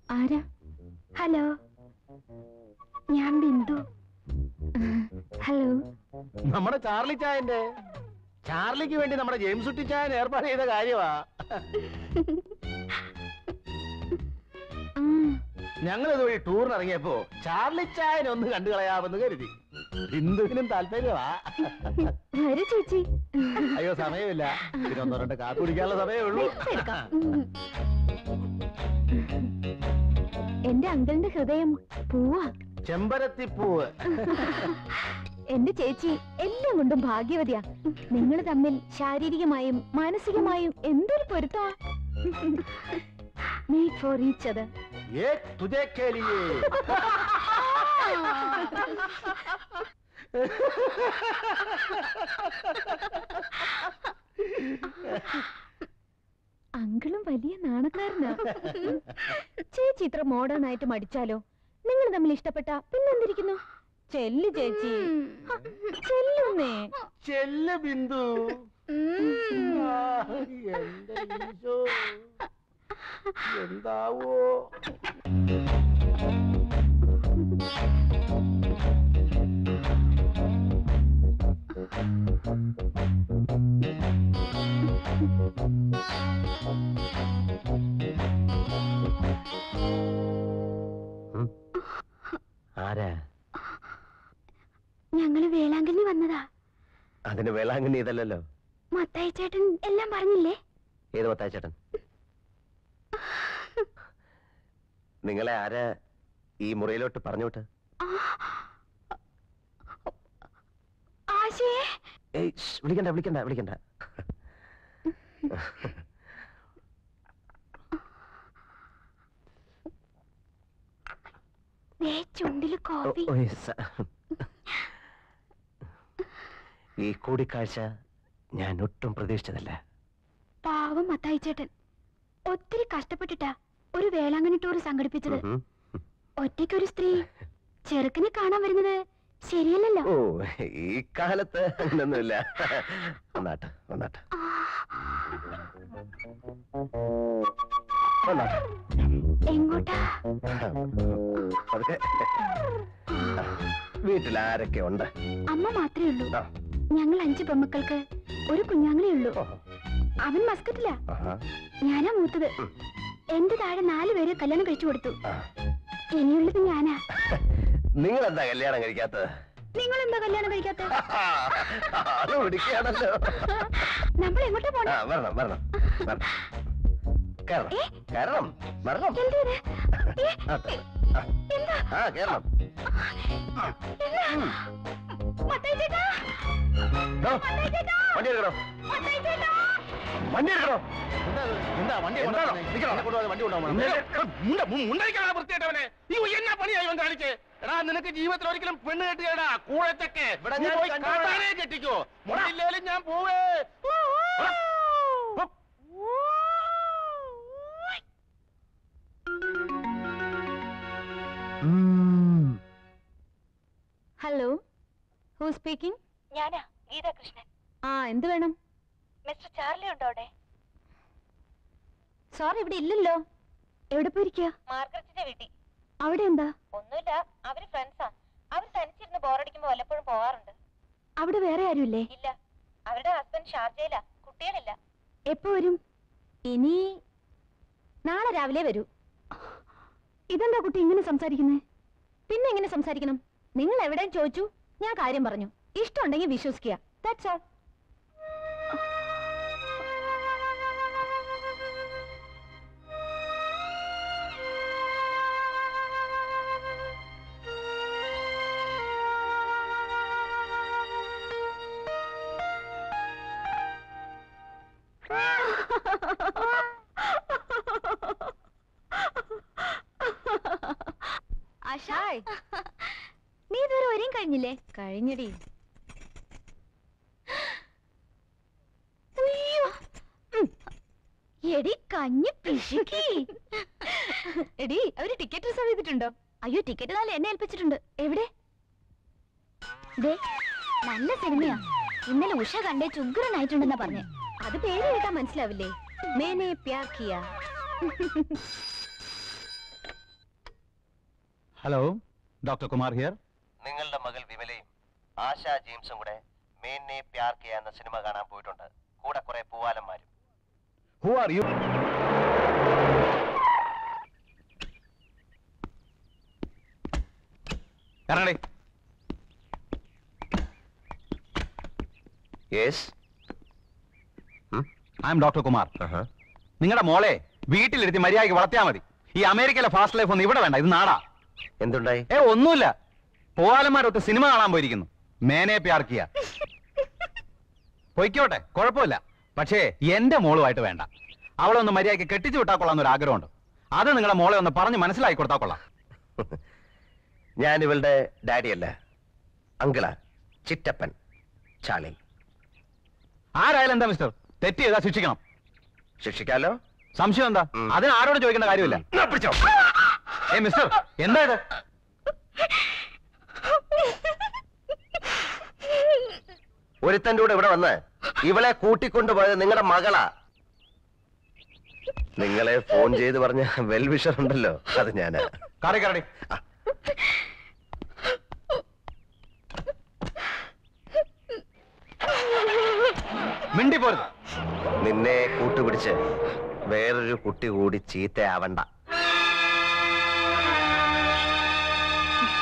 ആരാ ഹലോ ഞാൻ ബിന്ദു ഹലോ നമ്മുടെ ചാർലി ചായന്റെ ചാർലിക്ക് വേണ്ടി നമ്മുടെ ജെയിംസ് കുട്ടി ചായൻ ഏർപ്പാട് ചെയ്ത കാര്യമാ ആ, ഞങ്ങൾ ഇതുവഴി ടൂറിന് ഇറങ്ങിയപ്പോ ചാർലി ചായൻ ഒന്ന് കണ്ടു കളയാമെന്ന് കരുതി ബിന്ദുവിനും താല്പര്യമാ വരൂ ചേച്ചി അയ്യോ സമയമില്ല പിന്നെ ഒന്നോ രണ്ടോ കാപ്പി കുടിക്കാനുള്ള സമയമേ ഉള്ളൂ എടുക്കാം. ഉം. എന്റെ അങ്കിളിന്റെ ഹൃദയം പൂവാ ചെമ്പരത്തിപ്പൂവ് എന്റെ ചേച്ചി എല്ലാം കൊണ്ടും ഭാഗ്യവതിയാ നിങ്ങൾ തമ്മിൽ ശാരീരികമായും മാനസികമായും എന്തൊരു പൊരുത്താ മെയ്ഡ് ഫോർ ഈച്ച് അതർ ഏ തുജേ കേലിയേ അങ്കിളും വലിയ നാണക്കാരനാ ചേച്ചി ഇത്ര മോഡേൺ ആയിട്ട് മടിച്ചാലോ നിങ്ങൾ തമ്മിൽ ഇഷ്ടപ്പെട്ട പിന്നെന്തിരിക്കുന്നു ചെല്ലു ചേച്ചി ഹ, ചെല്ലുന്നേ ചെല്ല് ബിന്ദു ആ, എന്റെ ഈശോ. എന്താവോ ആരാ ഞങ്ങള് വേളാങ്കണ്ണി വന്നതാ അതിന് വേളാങ്കണ്ണി ഇതല്ലല്ലോ മത്തായി ചേട്ടൻ എല്ലാം പറഞ്ഞില്ലേ ഏത് മത്താച്ചേട്ടൻ നിങ്ങളെ ആരാ ഈ മുറിയിലോട്ട് പറഞ്ഞു വിട്ട് ആശയേ ഏയ് ശ്ശ്, വിളിക്കണ്ട വിളിക്കണ്ട വിളിക്കണ്ട ദേ ചുണ്ടില് ഓ, കോഫി ഓ, yes. ഈ കൂടിക്കാഴ്ച ഞാൻ ഒട്ടും പ്രതീക്ഷിച്ചതല്ല പാവം മത്തായി ചേട്ടൻ ഒത്തിരി കഷ്ടപ്പെട്ടിട്ടാ ഒരു വേളാങ്കണ്ണി ടൂർ സംഘടിപ്പിച്ചത് ഉം. ഒറ്റയ്ക്കൊരു സ്ത്രീ ചെറുക്കനെ കാണാൻ വരുന്നത് ശരിയല്ലല്ലോ ഓ ഈ കാലത്ത് അങ്ങനൊന്നുമില്ല വന്നാട്ട് വന്നാട്ട് വന്നാട്ട് എങ്ങോട്ടാ അതൊക്കെ വീട്ടിൽ ആരൊക്കെ ഉണ്ട് അമ്മ മാത്രമേ ഉള്ളൂ ആ. ഞങ്ങൾ അഞ്ചു പെമ്മക്കൾക്ക് ഒരു കുഞ്ഞാങ്ങളേ ഉള്ളൂ ഓ, അവൻ മസ്കറ്റില്ല ആഹാ. ഞാനാ മൂത്തത് ഉം. എന്റെ താഴെ നാല് പേര് കല്യാണം കഴിച്ചു കൊടുത്തു ആ. ഇനിയുള്ളത് ഞാനാ നിങ്ങൾ എന്താ കല്യാണം കഴിക്കാത്തത് നിങ്ങൾ എന്താ കല്യാണം കഴിക്കാത്ത ആള് പിടിക്കുകയാണല്ലോ നമ്മൾ എങ്ങോട്ടാ ആ പോണേ വരണം വരണം വരണം കയറണം ഏ? കയറണം വരണം എന്താ ഇത്? ഏ, ആ, ആ. എന്താ ആ കേറണം എന്താ മത്തായി ചേട്ടാ ദോ, മത്തായി ചേട്ടാ വണ്ടി എടുക്കണോ മത്തായി ചേട്ടാ വണ്ടി എടുക്കണോ എന്താ വണ്ടി എന്താണോ? നിൽക്കണോ? വണ്ടി ഉണ്ടായിക്കാ വൃത്തിയായിട്ടവനെ ഈ എന്നാ പണിയായി ഇവൻ കാണിച്ചേ എടാ നിനക്ക് ജീവിതത്തിൽ ഒരിക്കലും പെണ്ണ് കെട്ടിയടാ കൂഴത്തൊക്കെ ഇവിടെ നീ ഞാൻ പോയി കണ്ടോളാം. കാട്ടാനെ കെട്ടിക്കോ മുടിയില്ലേലും ഞാൻ പോവേ ഹലോ ഹൂ സ്പീക്കിംഗ് ഞാനാ ഗീതാ കൃഷ്ണൻ ആ എന്ത് വേണം മിസ്റ്റർ ചാർലി ഉണ്ടോ അവിടെ സോറി ഇവിടെ ഇല്ലല്ലോ എവിടെ പോയിരിക്കുക മാർഗരറ്റിന്റെ വീട്ടിൽ അവിടെ എന്താ ഒന്നുമില്ല അവര് ഫ്രണ്ട്സാ അവർ തനിച്ചിരുന്ന് ബോറടിക്കുമ്പോ വല്ലപ്പോഴും പോവാറുണ്ട് അവിടെ വേറെ ആരുമില്ലേ ഇല്ല അവരുടെ ഹസ്ബൻഡ് ഷാർജയിലാ കുട്ടികളില്ല എപ്പോ വരും ഇനി നാളെ രാവിലെ വരൂ ഇതെന്താ കുട്ടി ഇങ്ങനെ സംസാരിക്കുന്നേ പിന്നെ എങ്ങനെ സംസാരിക്കണം നിങ്ങൾ എവിടെയും ചോദിച്ചു ഞാൻ കാര്യം പറഞ്ഞു ഇഷ്ടമുണ്ടെങ്കിൽ വിശ്വസിക്കുക ദാറ്റ്സ് ഓൾ ആശായ് നീ ഇതുവരെ വരെയും കഴിഞ്ഞില്ലേ കഴിഞ്ഞടി അയ്യോ ഉം. എടി കഞ്ഞി പിശുക്കി എടി അവര് ടിക്കറ്റ് റിസർവ് ചെയ്തിട്ടുണ്ടോ അയ്യോ ടിക്കറ്റ് നാളെ എന്നെ ഏൽപ്പിച്ചിട്ടുണ്ട് എവിടെ ദേ നല്ല സിനിമയാ ഇന്നലെ ഉഷ കണ്ടേ ചുഗ്രനായിട്ടുണ്ടെന്നാ പറഞ്ഞേ അത് പേര് കേട്ടാ മനസ്സിലാവില്ലേ മേനെ പ്യാർ കിയ ഹലോ ഡോക്ടർ കുമാർ ഹിയർ നിങ്ങളുടെ മകൾ വിമലയും ആശ ജെയിംസും കൂടെ മേന്നെ പ്യാർ കിയ എന്ന സിനിമ കാണാൻ പോയിട്ടുണ്ട് കൂടെ കുറെ പൂവാലന്മാരും ഹു ആർ യു ഇറങ്ങടേ yes I am doctor Kumar നിങ്ങളുടെ മോളെ വീട്ടിലിരുത്തി മര്യാദയ്ക്ക് വളർത്തിയാൽ മതി ഈ അമേരിക്കയിലെ ഫാസ്റ്റ് ലൈഫ് ഒന്നും ഇവിടെ വേണ്ട ഇത് നാടാ എന്തുണ്ടായി ഏ ഒന്നുമില്ല പോവാലന്മാരൊത്ത് സിനിമ കാണാൻ പോയിരിക്കുന്നു മേനെ പ്യാർക്കിയ പൊയ്ക്കോട്ടെ കുഴപ്പമില്ല പക്ഷേ എന്റെ മോളുമായിട്ട് വേണ്ട അവളെ ഒന്ന് മര്യാദയ്ക്ക് കെട്ടിച്ചു വിട്ടാ കൊള്ളാം ഒരു ആഗ്രഹമുണ്ട് അത് നിങ്ങളെ മോളെ ഒന്ന് പറഞ്ഞ് മനസ്സിലാക്കി കൊടുത്താ കൊള്ളാം ഞാൻ ഇവളുടെ ഡാഡിയല്ല അങ്കിളാ ചിറ്റപ്പൻ ചാളി ആരായാലും എന്താ മിസ്റ്റർ തെറ്റ് ചെയ്താ ശിക്ഷിക്കണം ശിക്ഷിക്കാലോ സംശയം എന്താ ഉം. അതിന് ആരോട് ചോദിക്കേണ്ട കാര്യമില്ല എന്നാ പിടിച്ചോ ഏ മിസ്റ്റർ എന്താ ഇത് ഒരുത്തന്റെ കൂടെ ഇവിടെ വന്ന് ഇവളെ കൂട്ടിക്കൊണ്ടുപോയത് നിങ്ങളുടെ മകളാ നിങ്ങളെ ഫോൺ ചെയ്ത് പറഞ്ഞ വെൽവിഷർ ഉണ്ടല്ലോ അത് ഞാനാ കറി കറടി മിണ്ടി പോരുത് നിന്നെ കൂട്ടുപിടിച്ച് വേറൊരു കുട്ടി കൂടി ചീത്തയാവണ്ട